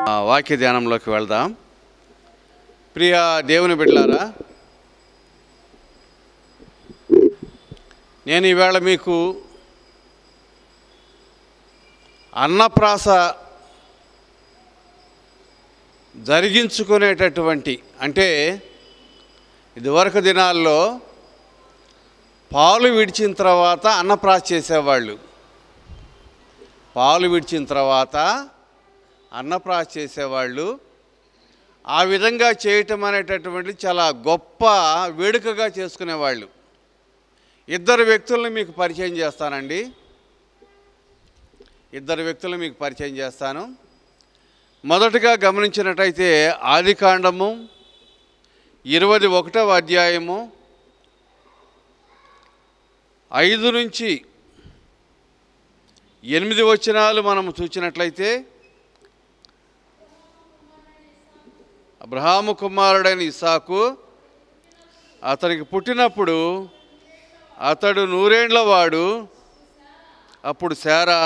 ఆ వాక్య ధ్యానంలోకి వెళ్దాం ప్రియ దేవుని బిడ్డలారా నేను ఈవేళ మీకు అన్నప్రాస జరిగించుకునేటటువంటి అంటే ఇదివరకు దినాల్లో పాలు విడిచిన తర్వాత అన్నప్రాస చేసేవాళ్ళు పాలు విడిచిన తర్వాత అన్నప్రాస చేసేవాళ్ళు ఆ విధంగా చేయటం అనేటటువంటి చాలా గొప్ప వేడుకగా చేసుకునేవాళ్ళు ఇద్దరు వ్యక్తులను మీకు పరిచయం చేస్తానండి ఇద్దరు వ్యక్తులను మీకు పరిచయం చేస్తాను మొదటగా గమనించినట్టయితే ఆదికాండము ఇరవై ఒకటవ అధ్యాయము ఐదు నుంచి ఎనిమిది వచనాలు మనం చూసినట్లయితే అబ్రహాము కుమారుడైన ఇసాకు అతనికి పుట్టినప్పుడు అతడు నూరేండ్ల వాడు అప్పుడు శారా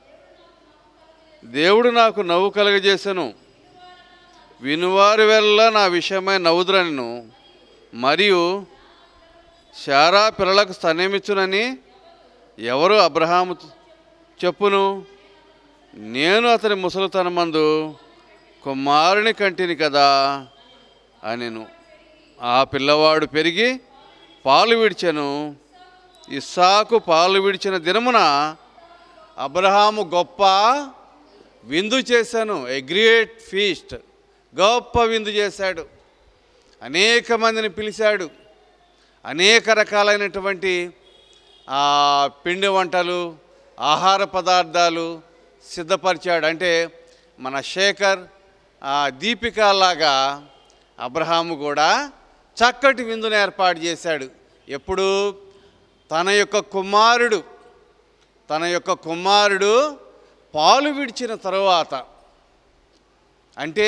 దేవుడు నాకు నవ్వు కలగజేసెను వినువారి వల్ల నా విషయమై నవ్వుదురను మరియు శారా పిల్లలకు స్తన్యమిచ్చునని ఎవరు అబ్రహాము చెప్పును నేను అతని ముసలితనమందు కుమారుని కంటిని కదా అనెను ఆ పిల్లవాడు పెరిగి పాలు విడిచెను ఇస్సాకు పాలు విడిచిన దినమున అబ్రహాము గొప్ప విందు చేశాను ఎ గ్రేట్ ఫీస్ట్ గొప్ప విందు చేశాడు అనేక మందిని పిలిచాడు అనేక రకాలైనటువంటి ఆ, పిండి వంటలు ఆహార పదార్థాలు సిద్ధపరిచాడు అంటే మన శేఖర్ ఆ, దీపిక లాగా అబ్రహాము కూడా చక్కటి విందును ఏర్పాటు చేశాడు ఎప్పుడు తన యొక్క కుమారుడు తన యొక్క కుమారుడు పాలు విడిచిన తరువాత అంటే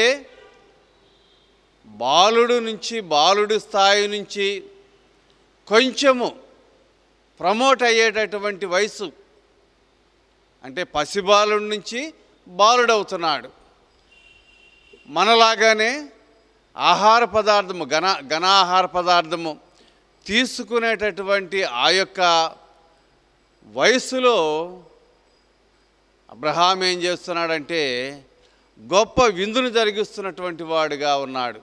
బాలుడు నుంచి బాలుడు స్థాయి నుంచి కొంచెము ప్రమోట్ అయ్యేటటువంటి వయసు అంటే పసిబాలుడి నుంచి బాలుడవుతున్నాడు మనలాగానే ఆహార పదార్థము ఘన ఘనాహార పదార్థము తీసుకునేటటువంటి ఆ యొక్క వయసులో అబ్రహాం ఏం చేస్తున్నాడంటే గొప్ప విందును జరిగిస్తున్నటువంటి వాడుగా ఉన్నాడు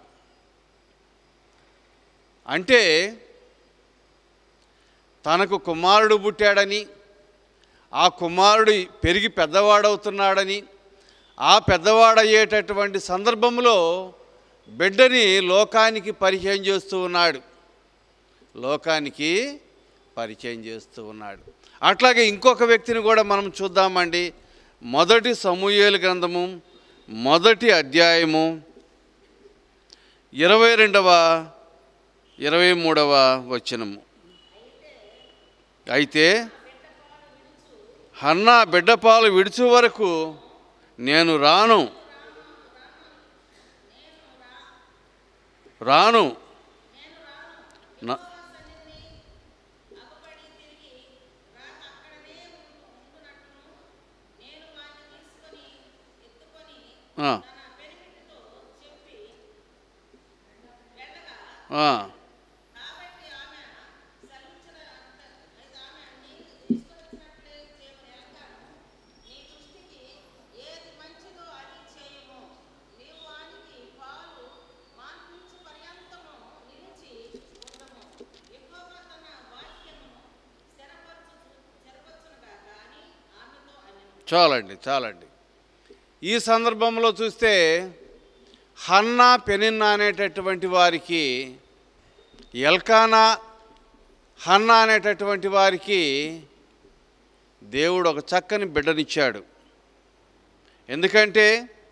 అంటే తనకు కుమారుడు పుట్టాడని ఆ కుమారుడు పెరిగి పెద్దవాడవుతున్నాడని ఆ పెద్దవాడయ్యేటటువంటి సందర్భంలో బిడ్డని లోకానికి పరిచయం చేస్తూ ఉన్నాడు లోకానికి పరిచయం చేస్తూ ఉన్నాడు అట్లాగే ఇంకొక వ్యక్తిని కూడా మనం చూద్దామండి మొదటి సమూయేలు గ్రంథము మొదటి అధ్యాయము ఇరవై రెండవ ఇరవై మూడవ వచనము అయితే హన్నా బిడ్డపాలు విడిచే వరకు నేను రాను రాను నా- ఆ. ఆ. చాలండి చాలండి ఈ సందర్భంలో చూస్తే హన్నా పెనిన్నా అనేటటువంటి వారికి ఎల్కానా హన్నా అనేటటువంటి వారికి దేవుడు ఒక చక్కని బిడ్డనిచ్చాడు ఎందుకంటే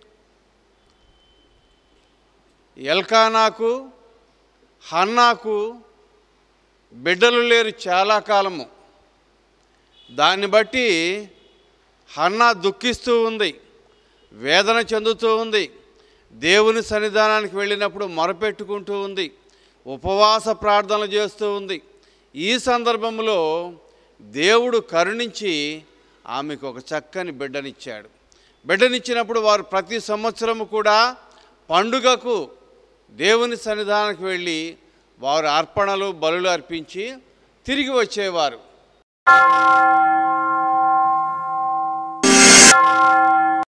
ఎల్కానాకు హన్నాకు బిడ్డలు లేరు చాలా కాలము దాన్ని బట్టి హన్నా దుఃఖిస్తూ ఉంది వేదన చెందుతూ ఉంది దేవుని సన్నిధానానికి వెళ్ళినప్పుడు మొరపెట్టుకుంటూ ఉంది ఉపవాస ప్రార్థనలు చేస్తూ ఉంది ఈ సందర్భంలో దేవుడు కరుణించి ఆమెకు ఒక చక్కని బిడ్డనిచ్చాడు బిడ్డనిచ్చినప్పుడు వారు ప్రతి సంవత్సరము కూడా పండుగకు దేవుని సన్నిధానానికి వెళ్ళి వారు అర్పణలు బలులు అర్పించి తిరిగి వచ్చేవారు